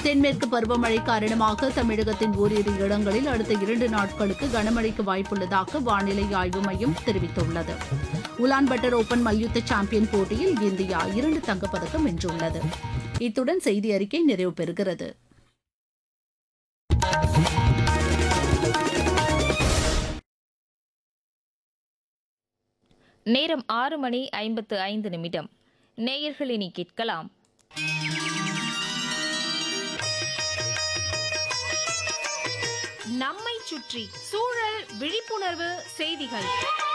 தென்மேற்கு பருவமழை காரணமாக தமிழகத்தின் ஓரிரு இடங்களில் அடுத்த இரண்டு நாட்களுக்கு கனமழைக்கு வாய்ப்புள்ளதாக வானிலை ஆய்வு மையம் தெரிவித்துள்ளது உலான்பட்டர் ஓபன் மல்யுத்த சாம்பியன் போட்டியில் இந்தியா இரண்டு தங்கப்பதக்கம் வென்றுள்ளது இத்துடன் செய்தி அறிக்கை நிறைவு பெறுகிறது நேரம் ஆறு மணி ஐம்பத்து ஐந்து நிமிடம் நேயர்கள் இனி கேட்கலாம் நம்மை சுற்றி சூழல் விழிப்புணர்வு செய்திகள்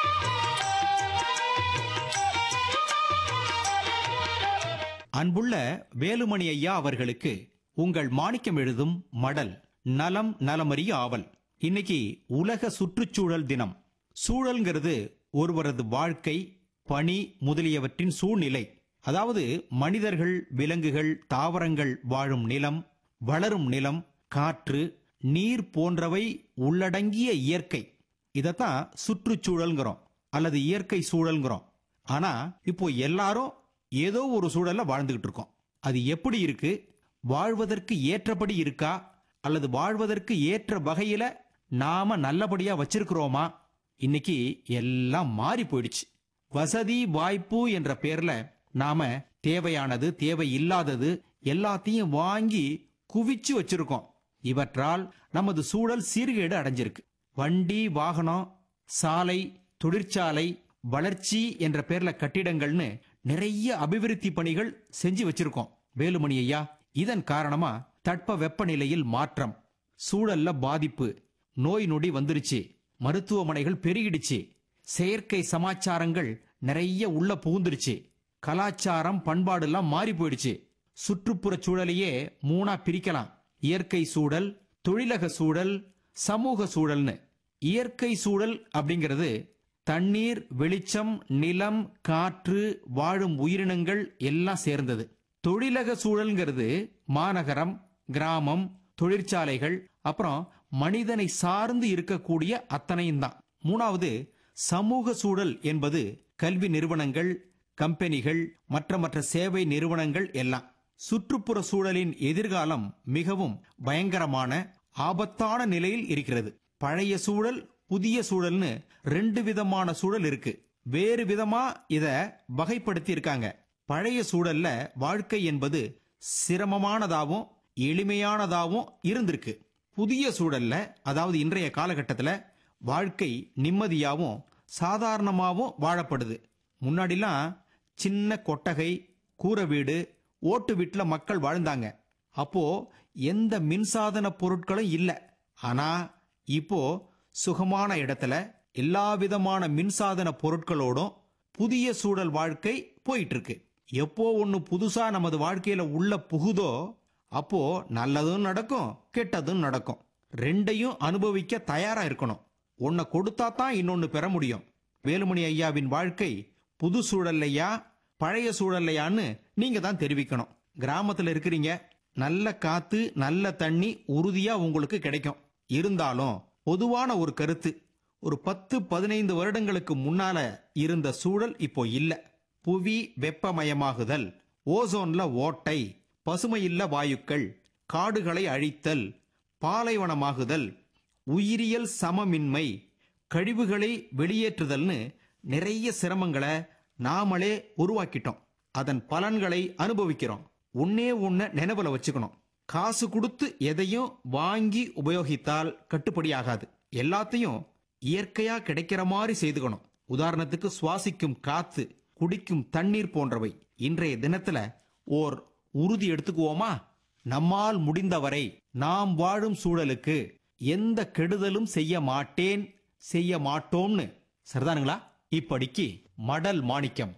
அன்புள்ள வேலுமணி ஐயா அவர்களுக்கு உங்கள் மாணிக்கம் எழுதும் மடல் நலம் நலமறிய ஆவல் இன்னைக்கு உலக சுற்றுச்சூழல் தினம் சூழல்ங்கிறது ஒருவரது வாழ்க்கை பணி முதலியவற்றின் சூழ்நிலை அதாவது மனிதர்கள் விலங்குகள் தாவரங்கள் வாழும் நிலம் வளரும் நிலம் காற்று நீர் போன்றவை உள்ளடங்கிய இயற்கை இதைத்தான் சுற்றுச்சூழல்ங்கிறோம் அல்லது இயற்கை சூழல்ங்கிறோம் ஆனா இப்போ எல்லாரும் ஏதோ ஒரு சூழல்ல வாழ்ந்துகிட்டு இருக்கோம் அது எப்படி இருக்கு வாழ்வதற்கு ஏற்றபடி இருக்கா அல்லது வாழ்வதற்கு ஏற்ற வகையில நாம நல்லபடியா வச்சிருக்கிறோமா இன்னைக்கு எல்லாம் மாறி போயிடுச்சு வசதி வாய்ப்பு என்ற பேர்ல நாம தேவையானது தேவை இல்லாதது எல்லாத்தையும் வாங்கி குவிச்சு வச்சிருக்கோம் இவற்றால் நமது சூழல் சீர்கேடு அடைஞ்சிருக்கு வண்டி வாகனம் சாலை தொழிற்சாலை வளர்ச்சி என்ற பேர்ல கட்டிடங்கள்னு நிறைய அபிவிருத்தி பணிகள் செஞ்சு வச்சிருக்கோம் வேலுமணி ஐயா இதன் காரணமா தட்ப வெப்பநிலையில் மாற்றம் சூழல்ல பாதிப்பு நோய் நொடி வந்துருச்சு மருத்துவமனைகள் பெருகிடுச்சு செயற்கை சமாச்சாரங்கள் நிறைய உள்ள புகுந்துருச்சு கலாச்சாரம் பண்பாடெல்லாம் மாறி போயிடுச்சு சுற்றுப்புற சூழலையே மூணா பிரிக்கலாம் இயற்கை சூழல் தொழிலக சூழல் சமூக சூழல்னு இயற்கை சூழல் அப்படிங்கிறது தண்ணீர் வெளிச்சம் நிலம் காற்று வாழும் உயிரினங்கள் எல்லாம் சேர்ந்தது தொழிலக சூழல்ங்கிறது மாநகரம் கிராமம் தொழிற்சாலைகள் அப்புறம் மனிதனை சார்ந்து இருக்கக்கூடிய அத்தனையும் தான் மூணாவது சமூக சூழல் என்பது கல்வி நிறுவனங்கள் கம்பெனிகள் மற்ற மற்ற சேவை நிறுவனங்கள் எல்லாம் சுற்றுப்புற சூழலின் எதிர்காலம் மிகவும் பயங்கரமான ஆபத்தான நிலையில் இருக்கிறது பழைய சூழல் புதிய சூழல்னு ரெண்டு விதமான சூழல் இருக்கு வேறு விதமா இத வகைப்படுத்தி இருக்காங்க பழைய சூழல்ல வாழ்க்கை என்பது சிரமமானதாவும் எளிமையானதாவும் இருந்திருக்கு புதிய சூழல்ல அதாவது இன்றைய காலகட்டத்துல வாழ்க்கை நிம்மதியாவும் சாதாரணமாவும் வாழப்படுது முன்னாடிலாம் சின்ன கொட்டகை கூரை வீடு ஓட்டு வீட்டில் மக்கள் வாழ்ந்தாங்க அப்போ எந்த மின்சாதன பொருட்களும் இல்லை ஆனா இப்போ சுகமான இடத்துல எல்லா விதமான மின்சாதன பொருட்களோடும் புதிய சூழல் வாழ்க்கை போயிட்டு இருக்கு எப்போ ஒன்று புதுசா நமது வாழ்க்கையில உள்ள புகுதோ அப்போ நல்லதும் நடக்கும் கெட்டதும் நடக்கும் ரெண்டையும் அனுபவிக்க தயாரா இருக்கணும் ஒன்னை கொடுத்தா தான் இன்னொன்னு பெற முடியும் வேலுமணி ஐயாவின் வாழ்க்கை புது சூழல்லையா பழைய சூழல்லையான்னு நீங்க தான் தெரிவிக்கணும் கிராமத்துல இருக்கிறீங்க நல்ல காத்து நல்ல தண்ணி உறுதியா உங்களுக்கு கிடைக்கும் இருந்தாலும் பொதுவான ஒரு கருத்து ஒரு பத்து பதினைந்து வருடங்களுக்கு முன்னால இருந்த சூழல் இப்போ இல்ல புவி வெப்பமயமாகுதல் ஓசோன்ல ஓட்டை பசுமையில்ல வாயுக்கள் காடுகளை அழித்தல் பாலைவனமாகுதல் உயிரியல் சமமின்மை கழிவுகளை வெளியேற்றுதல்னு நிறைய சிரமங்களை நாமளே உருவாக்கிட்டோம் அதன் பலன்களை அனுபவிக்கிறோம் ஒன்னே ஒன்ன நினைவுல வச்சுக்கணும் காசு கொடுத்து எதையும் வாங்கி உபயோகித்தால் கட்டுப்படி ஆகாது எல்லாத்தையும் இயற்கையா கிடைக்கிற மாதிரி செய்துக்கணும் உதாரணத்துக்கு சுவாசிக்கும் காத்து குடிக்கும் தண்ணீர் போன்றவை இன்றைய தினத்துல ஓர் உறுதி எடுத்துக்குவோமா நம்மால் முடிந்தவரை நாம் வாழும் சூழலுக்கு எந்த கெடுதலும் செய்ய மாட்டேன் செய்ய மாட்டோம்னு சரிதானுங்களா இப்படிக்கு மடல் மாணிக்கம்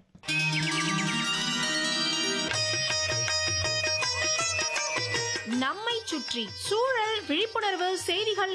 நம்மை சுற்றி சூழல் விழிப்புணர்வு செய்திகள்